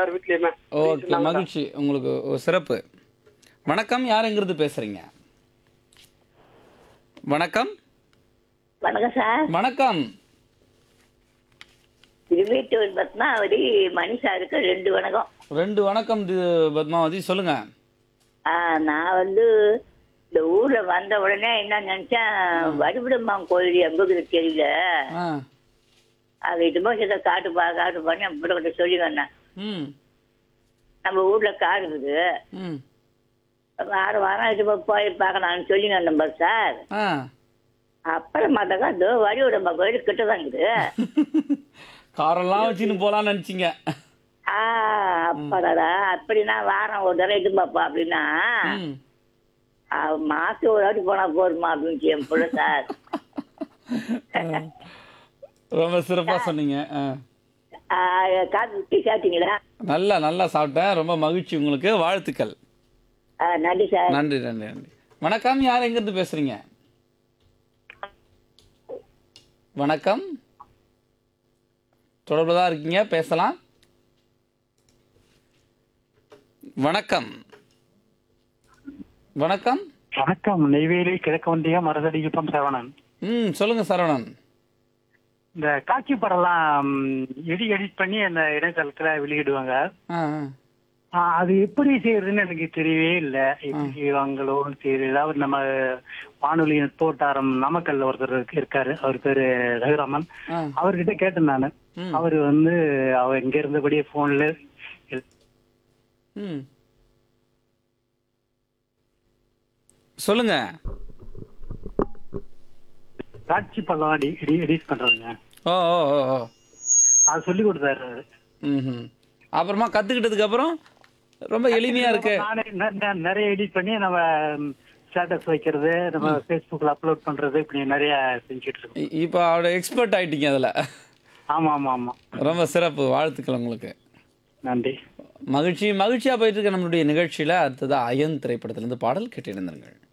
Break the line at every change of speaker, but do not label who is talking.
எல்லார் வீட்லயுமே
ஓகே மகிழ்ச்சி உங்களுக்கு ஒரு சிறப்பு வணக்கம் யாருங்கிறது பேசுறீங்க வணக்கம்
வணக்கம் சார்
வணக்கம்
திருவேட்டூர் பத்மாவதி மணி சாருக்கு ரெண்டு வணக்கம்
ரெண்டு வணக்கம் தி- பத்மாவதி சொல்லுங்க
ஆ, நான் வந்து இந்த ஊர்ல வந்த உடனே என்ன நினைச்சேன் வடுவிடம்மான் கோயில் எங்களுக்கு தெரியல
ஆ
அது இதுமோ இதை காட்டுப்பா காட்டுப்பான்னு என் பிள்ளை கிட்ட சொல்லி வந்தேன்
ம்
நம்ம ஊர்ல காடு இருக்குது
ம்
வாரம் வாரம் இது போய் பார்க்கலாம்னு சொல்லி வந்தோம் பாரு சார்
ஆ
அப்புறம் பார்த்தாக்கா இதோ வடிவுடம்பா கோயில் கிட்ட தான் இருக்குது
காரெல்லாம் வச்சுன்னு போகலான்னு நினச்சிங்க
ஆ அப்பாடா அப்படின்னா வாரம் ஒரு தடவை இது பாப்பா அப்படின்னா
ம்
ஆ, மாசம் ஒரு வாட்டி போனா போதுமா அப்படின்னு என் பிள்ளை சார்
ரொம்ப சிறப்பாக சொன்னீங்க ஆ
ஆ, காப்பி விட்டு சாப்பிட்டீங்களா
நல்லா நல்லா சாப்பிட்டேன் ரொம்ப மகிழ்ச்சி உங்களுக்கு வாழ்த்துக்கள்
ஆ, நன்றி சார்
நன்றி நன்றி நன்றி வணக்கம் யார் எங்கிருந்து பேசுறீங்க வணக்கம் தொடர்பு தான் இருக்கீங்க பேசலாம் வணக்கம் வணக்கம்
வணக்கம் நெய்வேலி கிழக்கு வண்டியா மரதடி யுத்தம் சேவனன்
ம் சொல்லுங்க சரவணன்
இந்த காட்சி படம்லாம் எடி எடிட் பண்ணி அந்த இணையதளத்துல வெளியிடுவாங்க
ஆ ஆ.
ஆ, அது எப்படி செய்யறதுன்னு எனக்கு தெரியவே இல்லை எப்படி செய்வாங்களோ தெரியல ஏதாவது நம்ம வானொலி நட்போட்டாரம் நாமக்கல்ல ஒருத்தர் இருக்கு- இருக்காரு அவர் பேரு ரகுராமன்
ஆ.
அவர்கிட்ட கேட்டேன் நானு
ம்.
அவர் வந்து அவர் இங்க இருந்தபடியே போன்ல
ம் சொல்லுங்க
காட்சி படம் எடிட் பண்றதுங்க
ஓ ஓ ஓ ஓ
அது சொல்லி கொடுத்தாரு அவரு.
ம் அப்புறமா கற்றுக்கிட்டதுக்கு அப்புறம் ரொம்ப எளிமையா இருக்கு
நானே நெ- நெ- நிறைய எடிட் பண்ணி நம்ம ஸ்டேட்டஸ் வைக்கிறது நம்ம ஃபேஸ்புக்ல அப்லோட் பண்றது இப்படி நிறைய செஞ்சுட்டு இருக்கோம்
இ- இப்போ அவரோட எக்ஸ்பர்ட் ஆயிட்டீங்க அதில்
ஆமா ஆமா ஆமா
ரொம்ப சிறப்பு வாழ்த்துக்கள் உங்களுக்கு
நன்றி
மகிழ்ச்சி மகிழ்ச்சியாக போயிட்டு இருக்க நம்மளுடைய நிகழ்ச்சியில் அடுத்தது அயன் திரைப்படத்திலிருந்து பாடல் கேட்டிருந்தார்கள்